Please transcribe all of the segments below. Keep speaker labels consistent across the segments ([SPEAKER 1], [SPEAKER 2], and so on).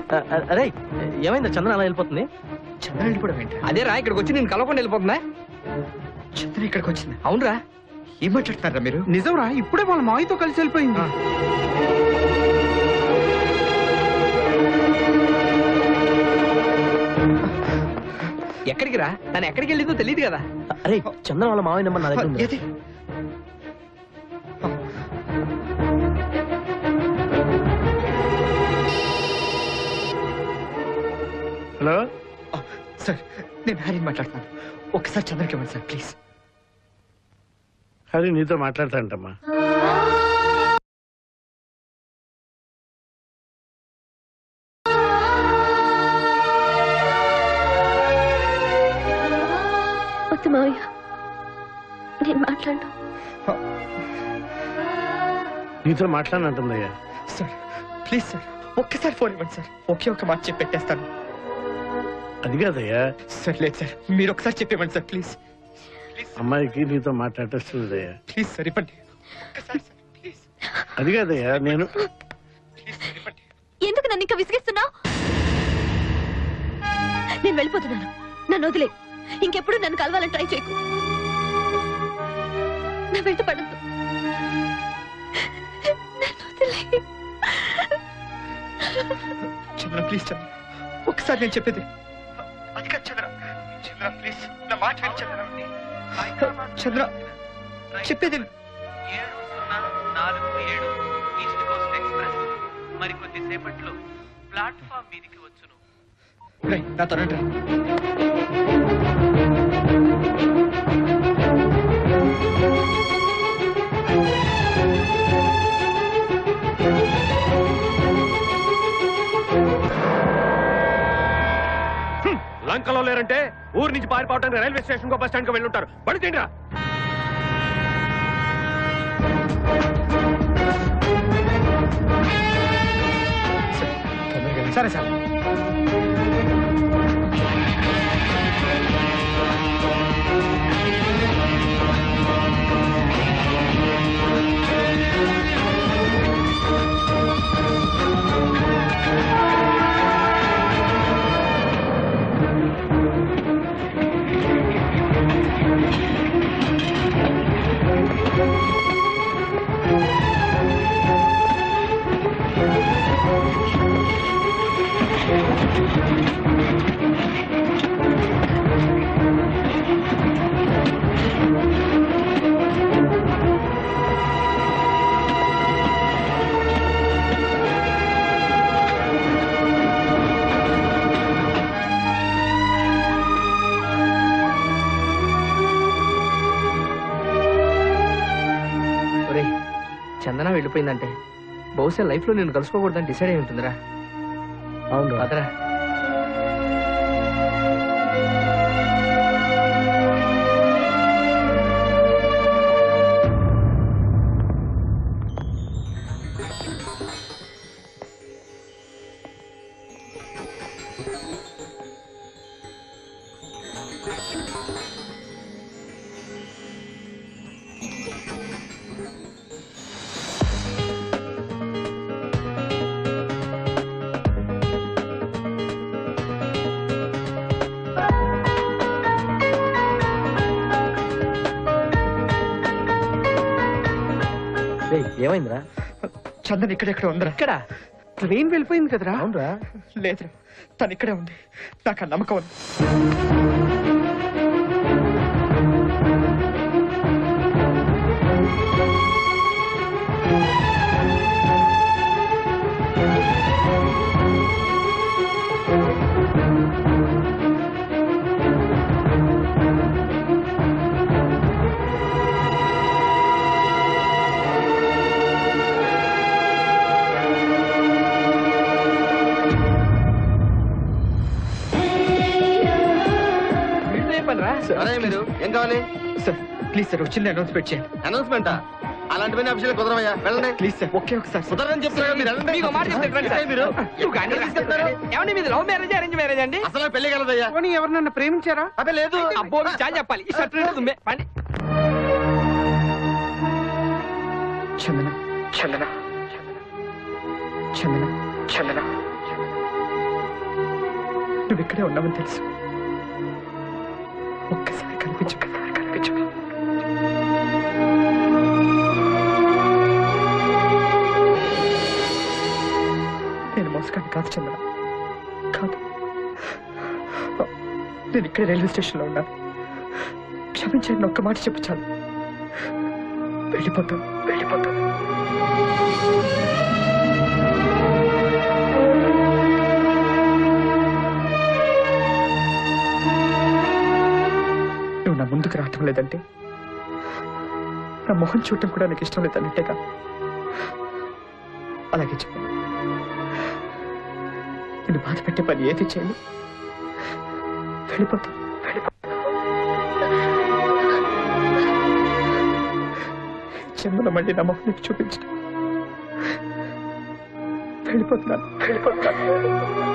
[SPEAKER 1] అరే ఏమైంది చంద్ర అలా వెళ్ళిపోతుంది
[SPEAKER 2] చంద్ర వెళ్ళిపోవడం ఏంటి
[SPEAKER 3] అదే రా ఇక్కడికి వచ్చి నేను కలవకుండా వెళ్ళిపోతుందా
[SPEAKER 2] చంద్ర ఇక్కడికి వచ్చింది
[SPEAKER 3] అవునరా
[SPEAKER 2] ఏం మాట్లాడుతున్నారా మీరు
[SPEAKER 4] నిజంరా ఇప్పుడే వాళ్ళ మావితో కలిసి వెళ్ళిపోయింది
[SPEAKER 3] ఎక్కడికి రా తను ఎక్కడికి వెళ్ళిందో తెలియదు కదా
[SPEAKER 1] అరే చంద్ర వాళ్ళ మావయ్య నెంబర్ నా దగ్గర ఉంది
[SPEAKER 2] ఏది
[SPEAKER 4] హలో
[SPEAKER 2] ఆ, సార్ నేను హ్యారీని మాట్లాడుతున్నాను ఒకసారి చంద్రకి ఇవ్వండి సార్ ప్లీజ్
[SPEAKER 4] హరి నీతో మాట్లాడతాంటమ్మా
[SPEAKER 5] వద్దు మావయ్య నేను మాట్లాడను
[SPEAKER 4] నీతో మాట్లాడనంటుందయ్యా
[SPEAKER 2] సార్ ప్లీజ్ సార్ ఒక్కసారి ఫోన్ ఇవ్వండి సార్ ఒకే ఒక మాట చెప్పి పెట్టేస్తాను
[SPEAKER 4] అది కాదయ్యా
[SPEAKER 2] సార్ లేదు సార్ మీరు ఒకసారి చెప్పేవ్వండి సార్ ప్లీజ్
[SPEAKER 4] అమ్మాయికి నీతో మాట్లాడేస్తుందయ్యా
[SPEAKER 2] ప్లీజ్ సార్ ఇవ్వండి ఒక్కసారి సార్ ప్లీజ్
[SPEAKER 4] అది కాదయ్యా నేను
[SPEAKER 2] ప్లీజ్ సార్ ఇవ్వండి
[SPEAKER 5] ఎందుకు నన్ను ఇంకా విసిగిస్తున్నావు నేను వెళ్ళిపోతున్నాను నన్ను వదిలే ఇంకెప్పుడు నన్ను కలవాలని ట్రై చేయకు నా వెంట పడద్దు నన్ను వదిలే
[SPEAKER 2] చంద్ర ప్లీజ్ చంద్ర ఒకసారి నేను చెప్పేది అది కాదు చంద్ర చంద్ర ప్లీజ్ నా మాట విను చంద్ర చంద్ర చెప్పేది విను.
[SPEAKER 6] ఏడు సున్నా నాలుగు ఏడు ఈస్ట్ కోస్ట్ ఎక్స్ప్రెస్ మరికొద్ది సేపట్లో ప్లాట్ఫామ్ మీదికి వచ్చును
[SPEAKER 2] రేయ్, నాతో రండి రా.
[SPEAKER 7] లంకలో లేరంటే ఊరు నుంచి పారిపోవడానికి రైల్వే స్టేషన్ కో బస్ స్టాండ్ కి వెళ్ళుంటారు పడి తిండ్రా
[SPEAKER 2] సార్, తొందరగా రండి.
[SPEAKER 3] సరే సార్ ఒరే చందన వెళ్ళిపోయిందంటే బహుశా లైఫ్ లో నేను కలుసుకోకూడదని డిసైడ్ అయి ఉంటుందిరా
[SPEAKER 1] అవును
[SPEAKER 3] అదరా
[SPEAKER 1] రేయ్, ఏమైందిరా
[SPEAKER 2] చందన్ ఇక్కడెక్కడ ఉందిరా
[SPEAKER 3] ఇక్కడ
[SPEAKER 4] ట్రైన్ వెళ్ళిపోయింది కదరా
[SPEAKER 1] అవునరా
[SPEAKER 2] లేదురా తను ఇక్కడే ఉంది నాకు ఆ నమ్మకం ఉంది
[SPEAKER 3] వీళ్ళు పని రా
[SPEAKER 2] అదే మీరు
[SPEAKER 8] ఏం కావాలి
[SPEAKER 2] సార్ ప్లీజ్ సార్ వచ్చింది అనౌన్స్మెంట్ చేయండి
[SPEAKER 8] అనౌన్స్మెంట్ అలాంటివన్నీ అఫీషియల్ కుదరమయ్యా వెళ్ళండి
[SPEAKER 2] ప్లీజ్ సార్ ఒకే ఒకసారి సార్.
[SPEAKER 8] కుదరని చెప్తున్నా మీరు వెళ్ళండి
[SPEAKER 3] మీకు మాట చెప్తే రండి సార్.
[SPEAKER 8] మీరు
[SPEAKER 3] నువ్వు గాంధీ తీసుకెళ్తారు. ఏమండి మీది లవ్ మ్యారేజ్ అరేంజ్ మ్యారేజ్ అండి
[SPEAKER 8] అసలు పెళ్లి కలదయ్యా
[SPEAKER 4] పోనీ ఎవరినన్నా ప్రేమించారా
[SPEAKER 8] అదే లేదు
[SPEAKER 3] అబ్బో మీకు చాలా చెప్పాలి ఈ షర్ట్ తుంది పండి
[SPEAKER 2] చందన చందన చందన చందన ఇక్కడే ఉన్నామని తెలుసు ఒక్కసారి కనిపించు ఒక్కసారి కనిపించు నేను మోసగాన్ని కాదు చంద్ర కాదు నేను ఇక్కడే రైల్వే స్టేషన్లో ఉన్నాను క్షమించండి ఒక్క మాట చెప్పు చాలు వెళ్ళిపోతాను వెళ్ళిపోతాను నువ్వు నా ముందుకు రావటం లేదంటే నా మొహం చూడటం కూడా నీకు ఇష్టం లేదన్నట్టేగా అలాగే చెప్పు నేను బాధ పెట్టే పని ఏది చేయను వెళ్ళిపోతా వెళ్ళిపోతా జన్మలో మళ్ళీ నా మొహం నీకు చూపించడం వెళ్ళిపోతున్నాను వెళ్ళిపోతున్నాను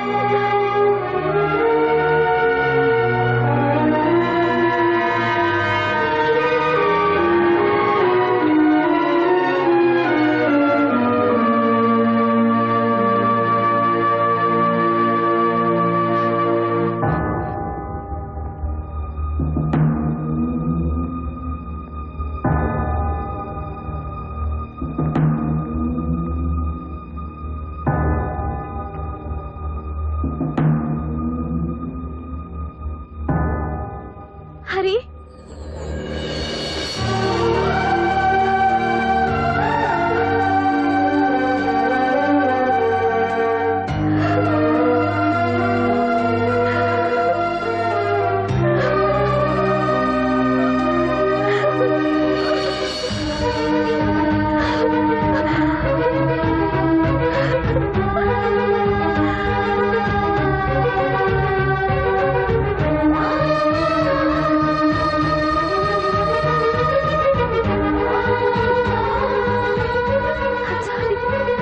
[SPEAKER 5] Hari sorry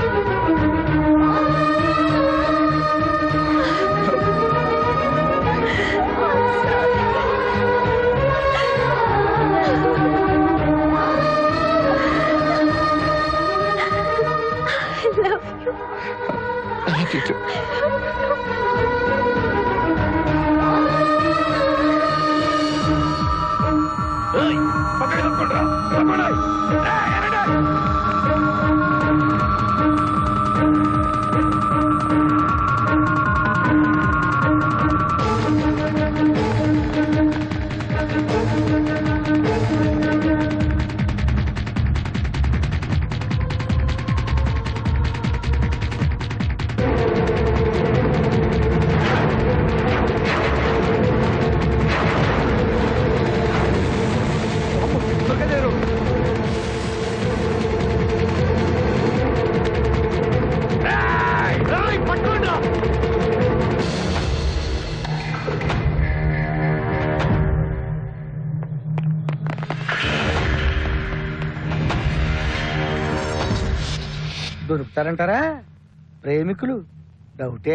[SPEAKER 5] I love you.
[SPEAKER 1] దొరుకుతారంటారా ప్రేమికులు డౌటే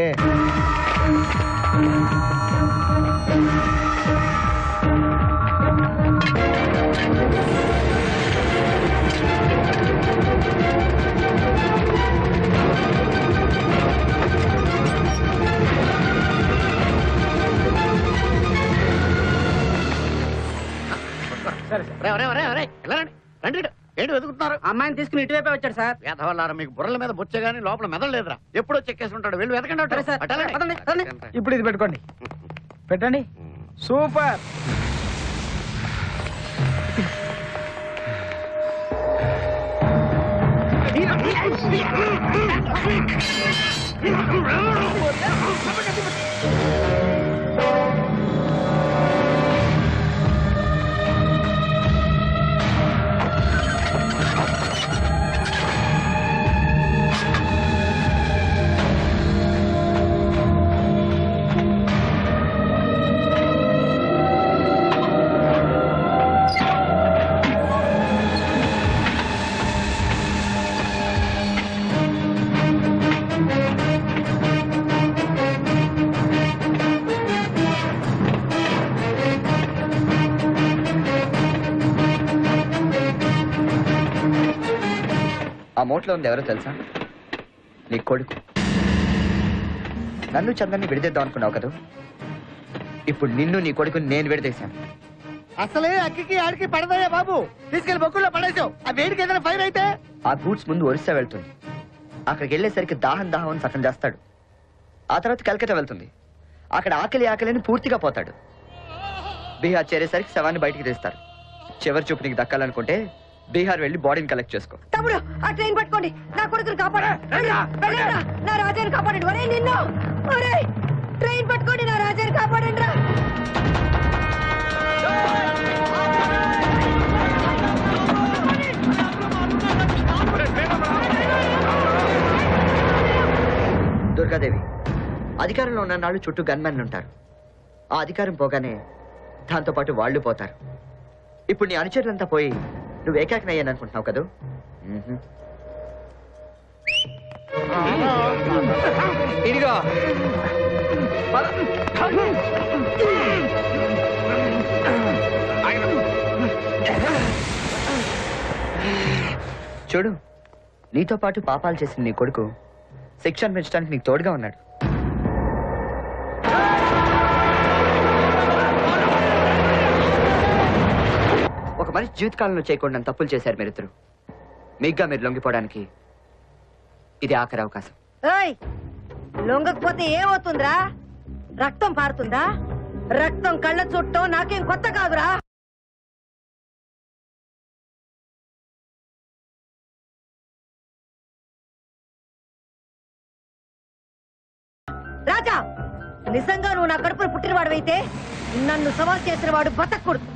[SPEAKER 8] రండి ఏంటి వెతుకుతున్నారు
[SPEAKER 1] అమ్మాయిని తీసుకుని ఇటువైపే వచ్చాడు సార్
[SPEAKER 8] వేధవల్లారా మీకు బుర్రల మీద బొచ్చే గానీ లోపల మెదలేదురా ఎప్పుడో చెక్కేసి ఉంటాడు వెళ్ళి వెతకండి
[SPEAKER 1] సరే సార్.
[SPEAKER 8] అటు వెళ్ళండి.
[SPEAKER 1] పదండి, పదండి.
[SPEAKER 3] ఇప్పుడు ఇది పెట్టుకోండి పెట్టండి సూపర్
[SPEAKER 9] ఆ మోట్లో ఉంది ఎవరో తెలుసా నీ కొడుకు నన్ను చంద్రని విడిదిద్దాం అనుకున్నావు కదా ఇప్పుడు నిన్ను నీ కొడుకుని నేను విడదీశాను
[SPEAKER 1] అసలే అక్కికి ఆడికి పడదయ్యా బాబు తీసుకెళ్లి బొక్కుల్లో పడేసావు ఆ వేడికి ఏదైనా ఫైర్ అయితే
[SPEAKER 9] ఆ గూడ్స్ ముందు ఒరిస్సా వెళ్తుంది అక్కడికి వెళ్ళేసరికి దాహం దాహం అని సగం చేస్తాడు ఆ తర్వాత కలకత్తా వెళ్తుంది అక్కడ ఆకలి ఆకలిని పూర్తిగా పోతాడు బీహార్ చేరేసరికి శవాన్ని బయటికి తీస్తారు చివరి చూపు నీకు దక్కాలనుకుంటే బీహార్ వెళ్ళి బాడీని కలెక్ట్ చేసుకో
[SPEAKER 5] తమ్ముడు ఆ ట్రైన్ పట్టుకోండి నా కొడుకుని కాపాడండి వెళ్ళండ్రా. నా రాజాని కాపాడండి ఒరే నిన్ను ఒరే ట్రైన్ పట్టుకోండి నా రాజాని కాపాడండి రా
[SPEAKER 9] దుర్గాదేవి అధికారంలో ఉన్న నాళ్ళు చుట్టూ గన్మెన్లు ఉంటారు ఆ అధికారం పోగానే దాంతో పాటు వాళ్ళు పోతారు ఇప్పుడు నీ అనుచరులంతా పోయి నువ్వు ఏకాకినయ్యాను అనుకుంటున్నావు కదూ మ్మ్హ్మ్.
[SPEAKER 3] ఇదిగో పద.
[SPEAKER 9] చూడు నీతో పాటు పాపాలు చేసిన నీ కొడుకు శిక్ష అనిపించడానికి నీకు తోడుగా ఉన్నాడు ఒక మనిషి జీవితకాలంలో చేయకుండా తప్పులు చేశారు మీరిద్దరు మీగ్గా మీరు లొంగిపోవడానికి ఇది ఆఖరి అవకాశం
[SPEAKER 5] ఏయ్ లొంగకపోతే ఏమవుతుందిరా రక్తం పారుతుందా రక్తం కళ్ళ చుట్టం నాకేం కొత్త కాదురా రాజా నిజంగా నువ్వు నా కడుపును పుట్టినవాడవైతే నన్ను సవాల్ చేసిన వాడు బతకూడదు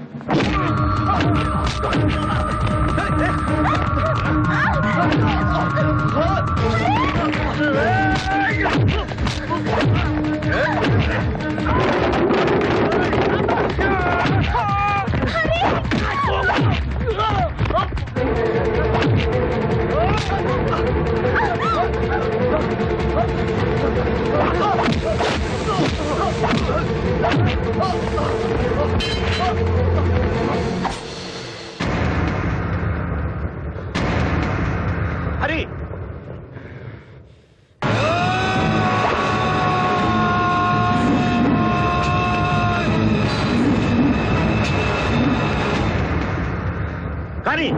[SPEAKER 4] హరి కానీ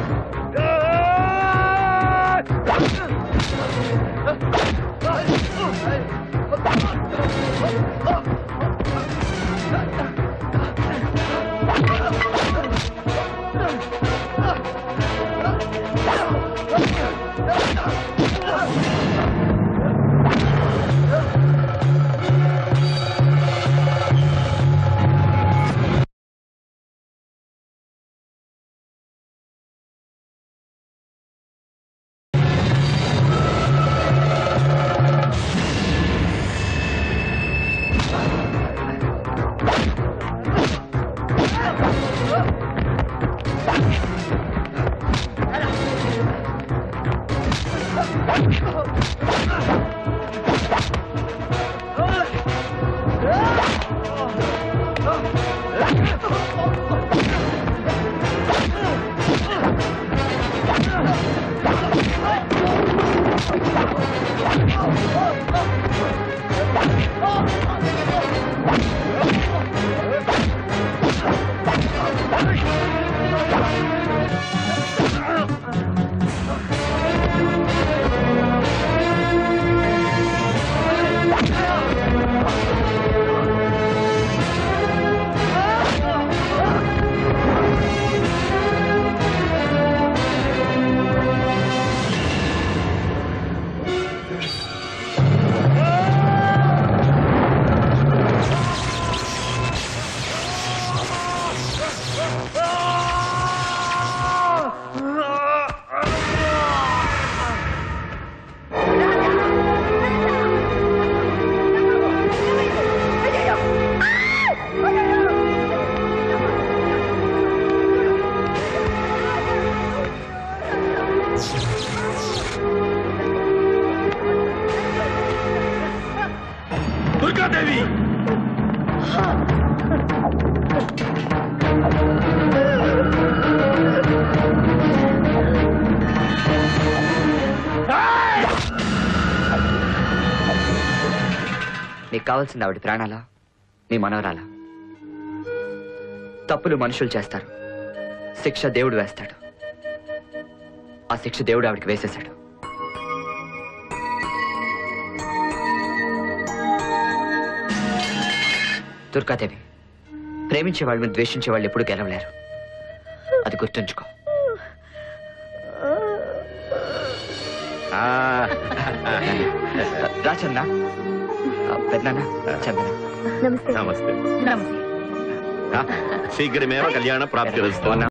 [SPEAKER 4] దుర్గాదేవి
[SPEAKER 9] నీకు కావాల్సింది ఆవిడ ప్రాణాలా నీ మనవరాల తప్పులు మనుషులు చేస్తారు శిక్ష దేవుడు వేస్తాడు ఆ శిక్ష దేవుడు ఆవిడకి వేసేశాడు దుర్గాదేవి ప్రేమించే వాళ్ళని ద్వేషించే వాళ్ళు ఎప్పుడు గెలవలేరు అది గుర్తుంచుకో
[SPEAKER 8] ఆ,
[SPEAKER 9] రాచన్న పెద్దన్న చందన
[SPEAKER 5] నమస్తే
[SPEAKER 8] నమస్తే
[SPEAKER 5] నమస్తే
[SPEAKER 8] ఆ, శీఘ్రమేవ కళ్యాణ ప్రాప్తి